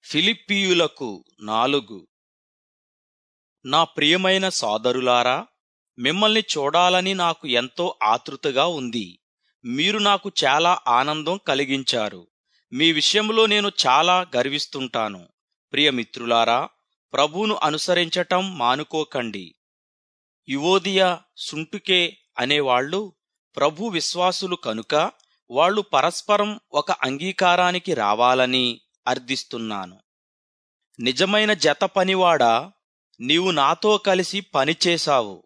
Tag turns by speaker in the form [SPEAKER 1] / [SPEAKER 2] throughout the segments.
[SPEAKER 1] ఫిలిప్పీయులకు నాలుగు నా ప్రియమైన సోదరులారా మిమ్మల్ని చూడాలని నాకు ఎంతో ఆతృతగా ఉంది మీరు నాకు చాలా ఆనందం కలిగించారు మీ విషయంలో నేను చాలా గర్విస్తుంటాను ప్రియమిత్రులారా ప్రభువును అనుసరించటం మానుకోకండి యువోదియ సుంటుకే అనేవాళ్ళు ప్రభు విశ్వాసులు కనుక వాళ్ళు పరస్పరం ఒక అంగీకారానికి రావాలని అర్థిస్తున్నాను నిజమైన జత పనివాడా నీవు నాతో కలిసి పనిచేశావు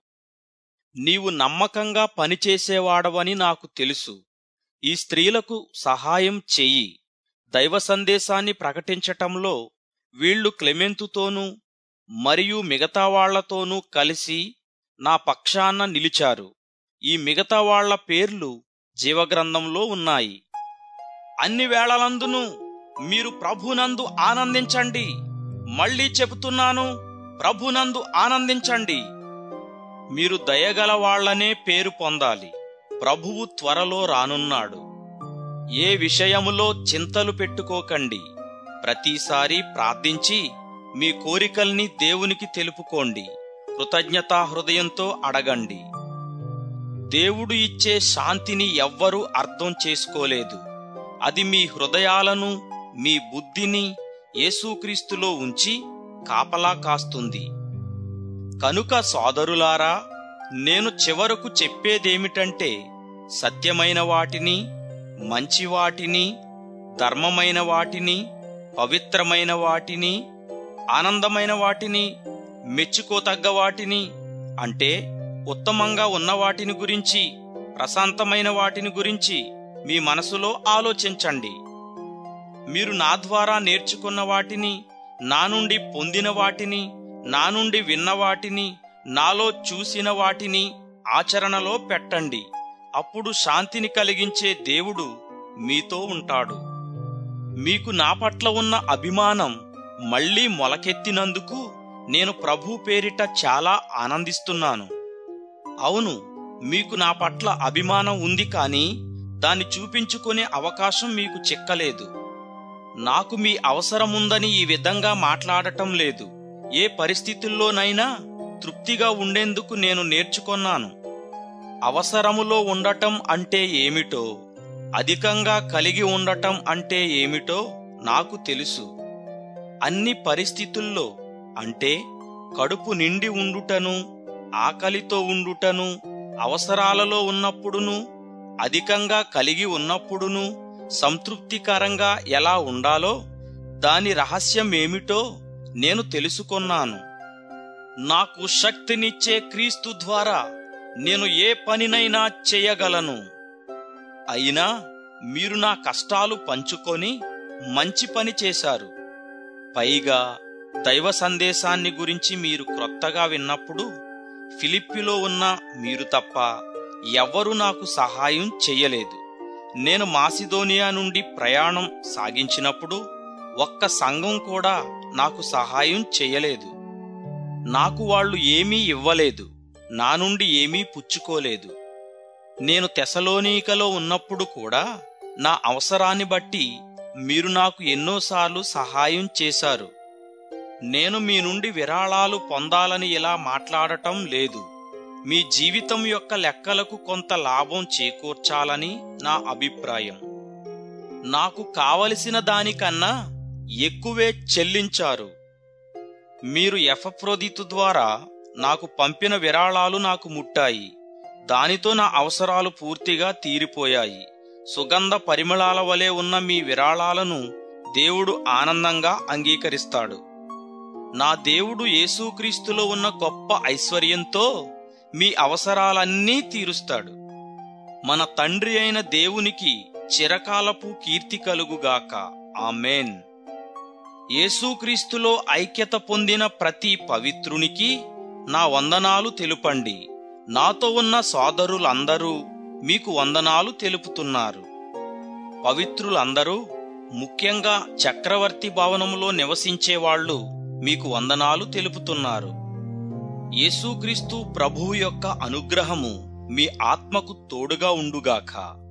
[SPEAKER 1] నీవు నమ్మకంగా పనిచేసేవాడవని నాకు తెలుసు ఈ స్త్రీలకు సహాయం చెయ్యి దైవ సందేశాన్ని ప్రకటించటంలో వీళ్ళు క్లెమెంతుతోనూ మరియు మిగతా వాళ్లతోనూ కలిసి నా పక్షాన నిలిచారు ఈ మిగతా వాళ్ల పేర్లు జీవగ్రంథంలో ఉన్నాయి అన్ని వేళలందును మీరు ప్రభునందు ఆనందించండి మళ్ళీ చెబుతున్నాను ప్రభునందు ఆనందించండి మీరు దయగల వాళ్లనే పేరు పొందాలి ప్రభువు త్వరలో రానున్నాడు ఏ విషయములో చింతలు పెట్టుకోకండి ప్రతిసారి ప్రార్థించి మీ కోరికల్ని దేవునికి తెలుపుకోండి కృతజ్ఞతా హృదయంతో అడగండి దేవుడు ఇచ్చే శాంతిని ఎవ్వరూ అర్థం చేసుకోలేదు అది మీ హృదయాలను మీ బుద్ధిని యేసుక్రీస్తులో ఉంచి కాపలా కాస్తుంది కనుక సోదరులారా నేను చివరకు చెప్పేదేమిటంటే సత్యమైన వాటిని మంచి వాటిని ధర్మమైన వాటిని పవిత్రమైన వాటిని ఆనందమైన వాటిని మెచ్చుకోతగ్గ వాటిని అంటే ఉత్తమంగా ఉన్న వాటిని గురించి ప్రశాంతమైన వాటిని గురించి మీ మనసులో ఆలోచించండి మీరు నా ద్వారా నేర్చుకున్న వాటిని నా నుండి పొందిన వాటిని నా నుండి విన్న వాటిని నాలో చూసిన వాటిని ఆచరణలో పెట్టండి అప్పుడు శాంతిని కలిగించే దేవుడు మీతో ఉంటాడు మీకు నా పట్ల ఉన్న అభిమానం మళ్ళీ మొలకెత్తినందుకు నేను ప్రభు పేరిట చాలా ఆనందిస్తున్నాను అవును మీకు నా పట్ల అభిమానం ఉంది కానీ దాన్ని చూపించుకునే అవకాశం మీకు చిక్కలేదు నాకు మీ అవసరముందని ఈ విధంగా మాట్లాడటం లేదు ఏ పరిస్థితుల్లోనైనా తృప్తిగా ఉండేందుకు నేను నేర్చుకొన్నాను అవసరములో ఉండటం అంటే ఏమిటో అధికంగా కలిగి ఉండటం అంటే ఏమిటో నాకు తెలుసు అన్ని పరిస్థితుల్లో అంటే కడుపు నిండి ఉండుటను ఆకలితో ఉండుటను అవసరాలలో ఉన్నప్పుడును అధికంగా కలిగి ఉన్నప్పుడును సంతృప్తికరంగా ఎలా ఉండాలో దాని రహస్యం ఏమిటో నేను తెలుసుకొన్నాను నాకు శక్తినిచ్చే క్రీస్తు ద్వారా నేను ఏ పనినైనా చేయగలను అయినా మీరు నా కష్టాలు పంచుకొని మంచి పని చేశారు పైగా దైవ సందేశాన్ని గురించి మీరు క్రొత్తగా విన్నప్పుడు ఫిలిప్పిలో ఉన్న మీరు తప్ప ఎవ్వరూ నాకు సహాయం చెయ్యలేదు నేను మాసిదోనియా నుండి ప్రయాణం సాగించినప్పుడు ఒక్క సంఘం కూడా నాకు సహాయం చెయ్యలేదు నాకు వాళ్ళు ఏమీ ఇవ్వలేదు నా నుండి ఏమీ పుచ్చుకోలేదు నేను తెసలోనీకలో ఉన్నప్పుడు కూడా నా అవసరాన్ని బట్టి మీరు నాకు ఎన్నోసార్లు సహాయం చేశారు నేను మీ నుండి విరాళాలు పొందాలని ఇలా మాట్లాడటం లేదు మీ జీవితం యొక్క లెక్కలకు కొంత లాభం చేకూర్చాలని నా అభిప్రాయం నాకు కావలసిన దానికన్నా ఎక్కువే చెల్లించారు మీరు ఎఫప్రోదితు ద్వారా నాకు పంపిన విరాళాలు నాకు ముట్టాయి దానితో నా అవసరాలు పూర్తిగా తీరిపోయాయి సుగంధ పరిమళాల వలె ఉన్న మీ విరాళాలను దేవుడు ఆనందంగా అంగీకరిస్తాడు నా దేవుడు యేసుక్రీస్తులో ఉన్న గొప్ప ఐశ్వర్యంతో మీ అవసరాలన్నీ తీరుస్తాడు మన తండ్రి అయిన దేవునికి చిరకాలపు కీర్తి కలుగుగాక ఆమెన్ యేసుక్రీస్తులో ఐక్యత పొందిన ప్రతి పవిత్రునికి నా వందనాలు తెలుపండి నాతో ఉన్న సోదరులందరూ మీకు వందనాలు తెలుపుతున్నారు పవిత్రులందరూ ముఖ్యంగా చక్రవర్తి భవనములో నివసించేవాళ్లు మీకు వందనాలు తెలుపుతున్నారు యేసుక్రీస్తు ప్రభువు యొక్క అనుగ్రహము మీ ఆత్మకు తోడుగా ఉండుగాక